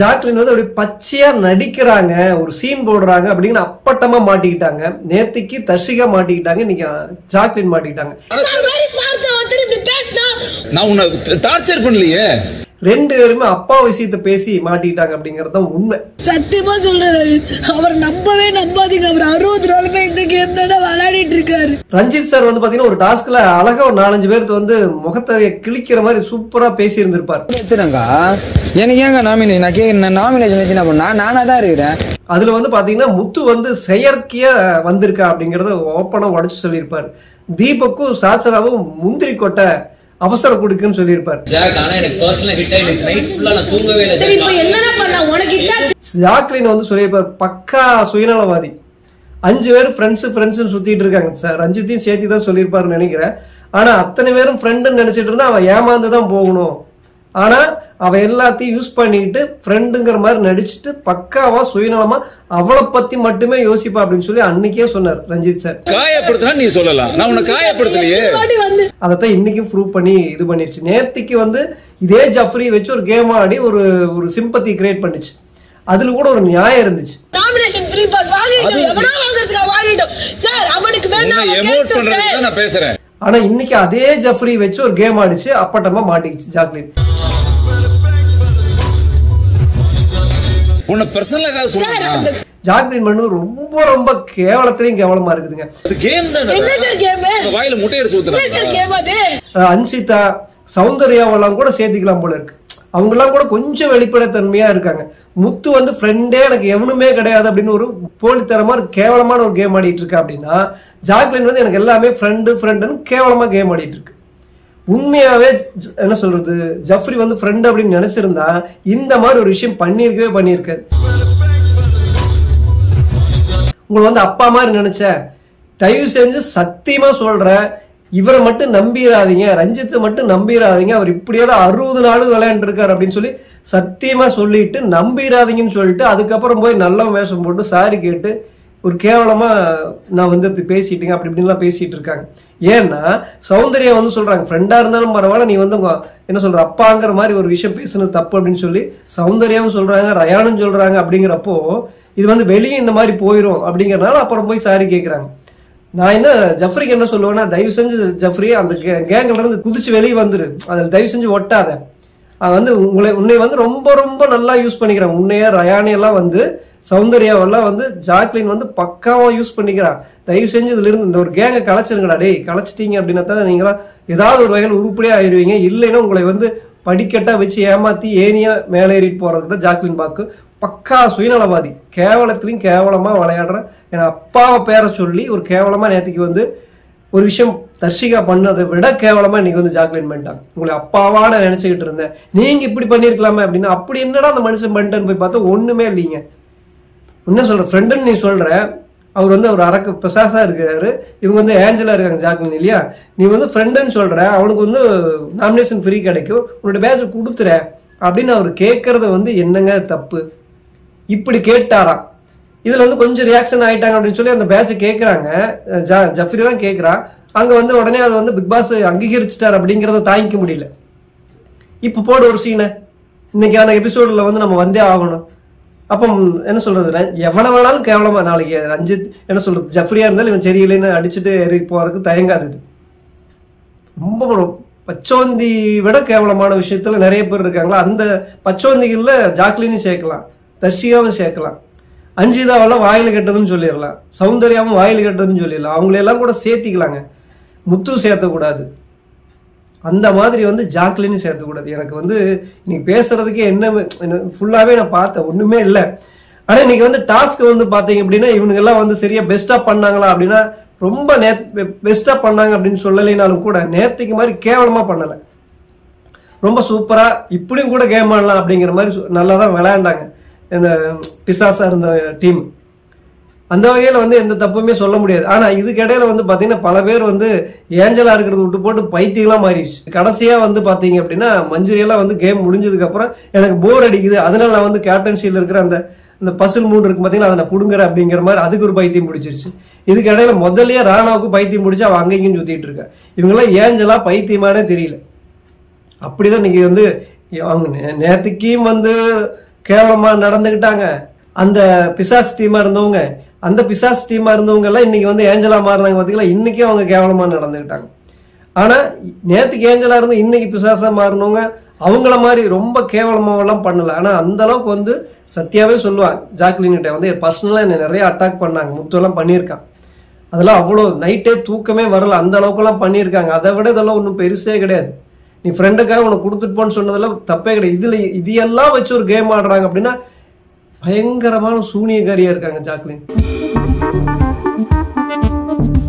Jacqueline வந்து அப்படி பச்சையா நடிக்கிறாங்க ஒரு சீன் போடுறாங்க அப்படின்னு அப்பட்டமா மாட்டிக்கிட்டாங்க நேத்திக்கு தர்ஷிகா மாட்டிக்கிட்டாங்க இன்னைக்கு ஜாக்லின் மாட்டிக்கிட்டாங்க நான் உன்னை டார்ச்சர் பண்ணலையே ரெண்டு பேருமே அப்பா விஷயத்த பேசி மாட்டிக்கிட்டாங்க அப்படிங்கறது தான் உண்மை சத்தியமா சொல்றேன் அவர் நம்பவே நம்பாதீங்க அவர் அறுபது நாளுமே இந்த கேம் தானே விளையாடிட்டு இருக்காரு ரஞ்சித் சார் வந்து பாத்தீங்கன்னா ஒரு டாஸ்க்ல அழகா ஒரு நாலஞ்சு பேருக்கு வந்து முகத்தை கிழிக்கிற மாதிரி சூப்பரா பேசி இருந்திருப்பார் எடுத்துறேங்க்கா எனக்கு ஏங்க நாமினி நான் கேட்குறேன் நாமினேஷன் வச்சு என்ன பண்ணா நானா தான் இருக்கிறேன் அதுல வந்து பாத்தீங்கன்னா முத்து வந்து செயற்கையா வந்திருக்கா அப்படிங்கறத ஓப்பனா உடைச்சு சொல்லியிருப்பாரு தீபக்கும் சாச்சராவும் முந்திரி கொட்டை அவசர கொடுக்குன்னு சொல்லியிருப்பார் ஜாக் ஆனா எனக்கு பர்சனலா ஹிட் ஆயிடுச்சு நைட் ஃபுல்லா நான் தூங்கவே இல்லை சரி ஜாக். இப்ப என்னடா பண்ண உனக்கு இதான் ஜாக்லின் வந்து சொல்லியிருப்பார் பக்கா சுயநலவாதி அஞ்சு பேர் ஃப்ரெண்ட்ஸ் ஃப்ரெண்ட்ஸ் சுத்திட்டு இருக்காங்க சார் ரஞ்சித்தையும் சேர்த்து தான் சொல்லியிருப்பாருன்னு நினைக்கிறேன் ஆனா அத்தனை பேரும் ஃப்ரெண்டுன்னு நினைச்சிட்டு இருந்தா அவன் ஏமாந்து தான் போகணும் ஆனா அவ எல்லாத்தையும் யூஸ் பண்ணிக்கிட்டு ஃப்ரெண்டுங்கிற மாதிரி நடிச்சிட்டு பக்காவா சுயநலமா அவளை பத்தி மட்டுமே யோசிப்பா அப்படின்னு சொல்லி அன்னைக்கே சொன்னார் ரஞ்சித் சார் காயப்படுத்தினா நீ சொல்லலாம் நான் உன்னை காயப்படுத்தலையே வாட்டி வந்து அதைத்தான் இன்னைக்கும் ப்ரூவ் பண்ணி இது பண்ணிருச்சு நேத்திக்கு வந்து இதே ஜஃப்ரி வச்சு ஒரு கேம் ஆடி ஒரு ஒரு சிம்பத்தி கிரியேட் பண்ணுச்சு அதுல கூட ஒரு நியாயம் இருந்துச்சு நாமினேஷன் ஃப்ரீ பாஸ் வாங்கிட்டோம் எவனா வாங்குறதுக்காக வாங்கிட்டோம் சார் அவனுக்கு வேணா உன்னை எமோட் பண்றதுக்கு தான் நான் பேசுறேன் ஆனா இன்னைக்கு அதே ஜஃப்ரி வச்சு ஒரு கேம் ஆடிச்சு அப்பட்டமா மாட்டிக்கிச்சு ஜாக்லின் உன்னை பர்சனலாக சொல்றேன் ஜாக்லின் பண்ணது ரொம்ப ரொம்ப கேவலத்திலையும் கேவலமா இருக்குதுங்க அது கேம் தானே என்ன சார் கேம் உங்க வாயில முட்டை அடிச்சு என்ன சார் ஊத்துறாங்க கேம் அது அஹ் அன்சிதா சௌந்தர்யாவெல்லாம் கூட சேர்த்துக்கலாம் போல இருக்கு அவங்கெல்லாம் கூட கொஞ்சம் வெளிப்படைத்தன்மையா இருக்காங்க முத்து வந்து ஃப்ரெண்டே எனக்கு எவனுமே கிடையாது அப்படின்னு ஒரு போலித்தரமா ஒரு கேவலமான ஒரு கேம் ஆடிட்டு இருக்கா அப்படின்னா ஜாக்லின் வந்து எனக்கு எல்லாமே ஃப்ரெண்டு ஃப்ரெண்டுன்னு கேவலமா கேம் ஆடிட்டு இருக்கு உண்மையாவே ஜ- என்ன சொல்றது ஜஃப்ரி வந்து ஃப்ரெண்ட் அப்படின்னு நினைச்சிருந்தா இந்த மாதிரி ஒரு விஷயம் பண்ணியிருக்கவே பண்ணியிருக்காரு உங்களை வந்து அப்பா மாதிரி நினைச்ச தயவு செஞ்சு சத்தியமா சொல்றேன் இவரை மட்டும் நம்பிடாதீங்க ரஞ்சித்தை மட்டும் நம்பிடாதீங்க அவர் இப்படியே தான் அறுபது நாள் விளையாண்டு இருக்காரு அப்படின்னு சொல்லி சத்தியமா சொல்லிட்டு நம்பிடாதீங்கன்னு சொல்லிட்டு அதுக்கப்புறம் போய் நல்ல வேஷம் போட்டு சாரி கேட்டு ஒரு கேவலமா நான் வந்து இப்படி பேசிட்டீங்க அப்படி இப்படின்லாம் பேசிட்டு இருக்காங்க ஏன்னா சௌந்தர்யா வந்து சொல்றாங்க ஃப்ரெண்டா இருந்தாலும் பரவாயில்ல நீ வந்து உங்க என்ன சொல்ற அப்பாங்கிற மாதிரி ஒரு விஷயம் பேசுனது தப்பு அப்படின்னு சொல்லி சௌந்தர்யாவும் சொல்றாங்க ரயானும் சொல்றாங்க அப்படிங்கிறப்போ இது வந்து வெளியே இந்த மாதிரி போயிடும் அப்படிங்கறதுனால அப்புறம் போய் சாரி கேட்குறாங்க நான் என்ன ஜஃப்ரிக்கு என்ன சொல்லுவேன்னா தயவு செஞ்சு ஜஃப்ரி அந்த கேங்கில் இருந்து குதிச்சு வெளியே வந்துரு அதில் தயவு செஞ்சு ஒட்டாத அவன் வந்து உங்களை உன்னை வந்து ரொம்ப ரொம்ப நல்லா யூஸ் பண்ணிக்கிறான் உன்னைய ரயானையெல்லாம் வந்து சௌந்தர்யாவெல்லாம் வந்து ஜாக்லின் வந்து பக்காவா யூஸ் பண்ணிக்கிறான் தயவு செஞ்சு இதுல இருந்து இந்த ஒரு கேங்கை கலைச்சிருங்கடா டேய் கலைச்சிட்டீங்க அப்படின்னா தான் நீங்களா ஏதாவது ஒரு வகையில் உருப்படியா ஆயிடுவீங்க இல்லைன்னா உங்களை வந்து படிக்கட்டா வச்சு ஏமாத்தி ஏனியா மேலே ஏறிட்டு போறதுக்கு தான் ஜாக்லின் பாக்கு பக்கா சுயநலவாதி கேவலத்திலையும் கேவலமா விளையாடுற என் அப்பாவை பேரை சொல்லி ஒரு கேவலமா நேத்துக்கு வந்து ஒரு விஷயம் தர்ஷிகா பண்ணதை விட கேவலமா இன்னைக்கு வந்து ஜாக்லின் பண்ணிட்டாங்க உங்களை அப்பாவா நான் நினைச்சுக்கிட்டு இருந்தேன் நீங்க இப்படி பண்ணிருக்கலாமே அப்படின்னா அப்படி என்னடா அந்த மனுஷன் பண்ணிட்டேன்னு போய் பார்த்தா ஒண்ணுமே இல்லைங்க என்ன சொல்ற ஃப்ரெண்டுன்னு நீ சொல்ற அவர் வந்து அவர் அரக்க பிசாசா இருக்கிறாரு இவங்க வந்து ஏஞ்சலா இருக்காங்க ஜாக்லின் இல்லையா நீ வந்து ஃப்ரெண்டுன்னு சொல்ற அவனுக்கு வந்து நாமினேஷன் ஃப்ரீ கிடைக்கும் உன்னோட பேட்ச் கொடுத்துற அப்படின்னு அவர் கேட்கறது வந்து என்னங்க தப்பு இப்படி கேட்டாராம் இதுல வந்து கொஞ்சம் ரியாக்ஷன் ஆயிட்டாங்க அப்படின்னு சொல்லி அந்த பேட்சை கேட்கறாங்க ஜ- ஜஃப்ரி தான் கேட்கறா அங்க வந்து உடனே அதை வந்து பிக் பாஸ் அங்கீகரிச்சிட்டார் அப்படிங்கறத தாங்கிக்க முடியல இப்ப போடு ஒரு சீனை இன்னைக்கான எபிசோட்ல வந்து நம்ம வந்தே ஆகணும் அப்போ என்ன சொல்றது ர- எவனை வேணாலும் கேவலமா நாளைக்கு ரஞ்சித் என்ன சொல்றது ஜஃப்ரியா இருந்தாலும் இவன் சரியில்லைன்னு அடிச்சுட்டு ஏறி போறதுக்கு தயங்காது இது ரொம்ப ஒரு பச்சோந்தி விட கேவலமான விஷயத்துல நிறைய பேர் இருக்காங்களா அந்த பச்சோந்திகள்ல ஜாக்லினும் சேர்க்கலாம் தர்ஷிகாவும் சேர்க்கலாம் அஞ்சிதாவெல்லாம் வாயில் கெட்டதுன்னு சொல்லிடலாம் சௌந்தர்யாவும் வாயில் கெட்டதுன்னு சொல்லிடலாம் அவங்களையெல்லாம் கூட சேர்த்திக்கலாங்க முத்து சேர்த்தக்கூடாது அந்த மாதிரி வந்து ஜாக்லின்னு சேர்த்தக்கூடாது எனக்கு வந்து இன்னைக்கு பேசுறதுக்கு என்ன ஃபுல்லாவே நான் பார்த்தேன் ஒண்ணுமே இல்லை ஆனா இன்னைக்கு வந்து டாஸ்க் வந்து பாத்தீங்க அப்படின்னா இவனுங்க எல்லாம் வந்து சரியா பெஸ்டா பண்ணாங்களா அப்படின்னா ரொம்ப நே பெஸ்டா பண்ணாங்க அப்படின்னு சொல்லலைனாலும் கூட நேத்துக்கு மாதிரி கேவலமா பண்ணல ரொம்ப சூப்பரா இப்படியும் கூட கேம் ஆடலாம் அப்படிங்கிற மாதிரி சு- நல்லா தான் விளையாண்டாங்க இந்த பிசாசா இருந்த டீம் அந்த வகையில வந்து எந்த தப்புமே சொல்ல முடியாது ஆனா இதுக்கு இடையில வந்து பாத்தீங்கன்னா பல பேர் வந்து ஏஞ்சலா இருக்கிறது விட்டு போட்டு பைத்தியங்களா மாறிடுச்சு கடைசியா வந்து பாத்தீங்க அப்படின்னா மஞ்சுரி எல்லாம் வந்து கேம் முடிஞ்சதுக்கு அப்புறம் எனக்கு போர் அடிக்குது அதனால நான் வந்து கேப்டன்சியில் இருக்கிற அந்த அந்த பசில் மூணு இருக்கு பாத்தீங்கன்னா அதை நான் புடுங்குறேன் அப்படிங்கிற மாதிரி அதுக்கு ஒரு பைத்தியம் பிடிச்சிருச்சு இதுக்கு இடையில முதல்லயே ராணாவுக்கு பைத்தியம் பிடிச்சி அவன் அங்கேயும் இங்கேயும் சுத்திட்டு இருக்கா இவங்கெல்லாம் ஏஞ்சலா பைத்தியமானே தெரியல அப்படிதான் இன்னைக்கு வந்து அவங்க நே- நேத்துக்கும் வந்து கேவலமா நடந்துக்கிட்டாங்க அந்த பிசாஸ் டீமா இருந்தவங்க அந்த பிசாஸ் டீமா இருந்தவங்க எல்லாம் இன்னைக்கு வந்து ஏஞ்சலா மாறினாங்க பாத்தீங்களா இன்னைக்கும் அவங்க கேவலமா நடந்துக்கிட்டாங்க ஆனா நேத்துக்கு ஏஞ்சலா இருந்து இன்னைக்கு பிசாசா மாறினவங்க அவங்கள மாதிரி ரொம்ப கேவலமாவெல்லாம் பண்ணல ஆனா அந்த அளவுக்கு வந்து சத்யாவே சொல்லுவாங்க ஜாக்லின் கிட்ட வந்து பர்சனலா என்ன நிறைய அட்டாக் பண்ணாங்க முத்துவெல்லாம் பண்ணியிருக்கான் அதெல்லாம் அவ்வளோ நைட்டே தூக்கமே வரல அந்த அளவுக்குலாம் பண்ணியிருக்காங்க அதை விட இதெல்லாம் ஒன்றும் பெருசே கிடையாது நீ ஃப்ரெண்டுக்காக உனக்கு கொடுத்துட்டு போன்னு சொன்னதெல்லாம் தப்பே கிடையாது இதுல இது எல்லாம் வச்சு ஒரு கேம் ஆடுறாங்க அப்படின்னா பயங்கரமான சூனியக்காரியா இருக்காங்க ஜாக்லின்